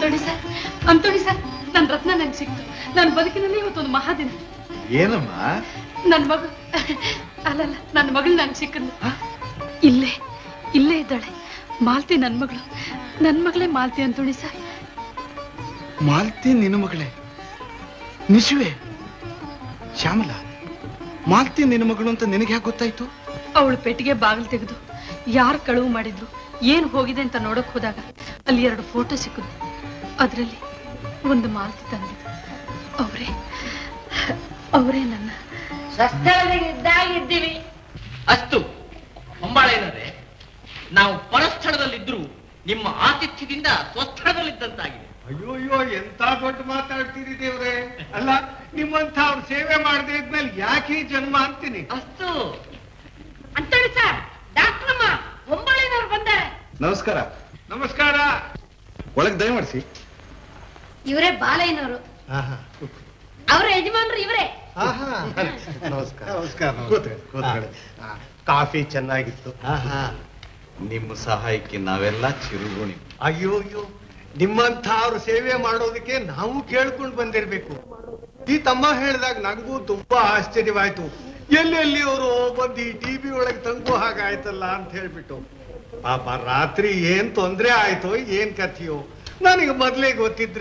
Antony sir Antony sir ನನ್ನ ರತ್ನ ನನ್ಗೆ ಸಿಕ್ತು ನನ್ನ ಬದುಕಿನಲ್ಲಿ ಇವತ್ತೊಂದು ಮಹಾದಿನ ಏನಮ್ಮ ನನ್ನ ಮಗು ಅಲ್ಲಲ್ಲ ನನ್ನ ಮಗಳು ನಂಗೆ ಸಿಕ್ಕದ್ಲು ಇಲ್ಲೇ ಇಲ್ಲೇ ಇದ್ದಾಳೆ ಮಾಲ್ತಿ ನನ್ನ ಮಗಳು ನನ್ನ ಮಗಳೇ ಮಾಲ್ತಿ ಅಂತೋಣಿ ಸರ್ ಮಾಲ್ತಿ ನಿನ್ನ ಮಗಳೇ ನಿಶುವೆ ಶ್ಯಾಮಲ ಮಾಲ್ತಿ ನಿನ್ನ ಮಗಳು ಅಂತ ನಿನಗೆ ಯಾಕೆ ಗೊತ್ತಾಯ್ತು ಅವಳು ಪೆಟ್ಟಿಗೆ ಬಾಗಿಲು ತೆಗೆದು ಯಾರು ಕಳುವು ಮಾಡಿದ್ರು ಏನ್ ಹೋಗಿದೆ ಅಂತ ನೋಡಕ್ ಹೋದಾಗ ಅಲ್ಲಿ ಎರಡು ಫೋಟೋ ಸಿಕ್ಕಿದ್ವು ಅದರಲ್ಲಿ ಒಂದು ಮಾಲ್ತಿ ತಂದಿದ್ದು ಅವರೇ ಅವರೇ ನನ್ನ ಸ್ವಸ್ಥಳದಲ್ಲಿ ಇದ್ದಾಗಿದ್ದೀವಿ ಅಷ್ಟು ಹೊಂಬಾಳೇನಂದ್ರೆ ನಾವು ಪರಸ್ಥಳದಲ್ಲಿದ್ರು ನಿಮ್ಮ ಆತಿಥ್ಯದಿಂದ ಸ್ವಸ್ಥಳದಲ್ಲಿದ್ದಂತಾಗಿದೆ ಅಯ್ಯೋ ಅಯ್ಯೋ ಎಂತ ದೊಡ್ಡ ಮಾತಾಡ್ತೀರಿ ದೇವ್ರೆ ಅಲ್ಲ ನಿಮ್ಮಂತ ಅವ್ರ ಸೇವೆ ಮಾಡದೆ ಇದ್ಮೇಲೆ ಯಾಕೆ ಈ ಜನ್ಮ ಅಂತೀನಿ ಅಷ್ಟು ಅಂತೇಳಿ ಸರ್ ಡಾಕ್ಟ್ರಮ್ಮ ಒಂಬಳಿನವ್ರು ಬಂದಾರೆ ನಮಸ್ಕಾರ ನಮಸ್ಕಾರ ಒಳಗೆ ದಯಮಾಡಿಸಿ ಇವರೇ ಬಾಲಯ್ಯನವರು ಅವ್ರ ಯಜಮಾನ್ರು ಇವರೇ ನಮಸ್ಕಾರ ನಮಸ್ಕಾರ ಕೂತ್ಕೊಳ್ಳಿ, ಕೂತ್ಕೊಳ್ಳಿ. ಆ, ಕಾಫಿ ಚೆನ್ನಾಗಿತ್ತು ನಿಮ್ಮ ಸಹಾಯಕ್ಕೆ ನಾವೆಲ್ಲ ಚಿರುಗುಣಿ ಅಯ್ಯೋ ಅಯ್ಯೋ ನಿಮ್ಮಂಥ ಅವ್ರ ಸೇವೆ ಮಾಡೋದಕ್ಕೆ ನಾವು ಕೇಳ್ಕೊಂಡು ಬಂದಿರ್ಬೇಕು ಈ ತಮ್ಮ ಹೇಳಿದಾಗ ನಂಗೂ ತುಂಬಾ ಆಶ್ಚರ್ಯವಾಯ್ತು ಎಲ್ಲೆಲ್ಲಿ ಅವರು ಬಂದು ಈ ಟಿವಿ ಒಳಗೆ ತಂಗು ಹಾಗಾಯ್ತಲ್ಲ ಅಂತ ಹೇಳ್ಬಿಟ್ಟು ಪಾಪ ರಾತ್ರಿ ಏನ್ ತೊಂದ್ರೆ ಆಯ್ತೋ ಏನ್ ಕಥೆಯೋ ನನಗೆ ಮೊದ್ಲೇ ಗೊತ್ತಿದ್ರೆ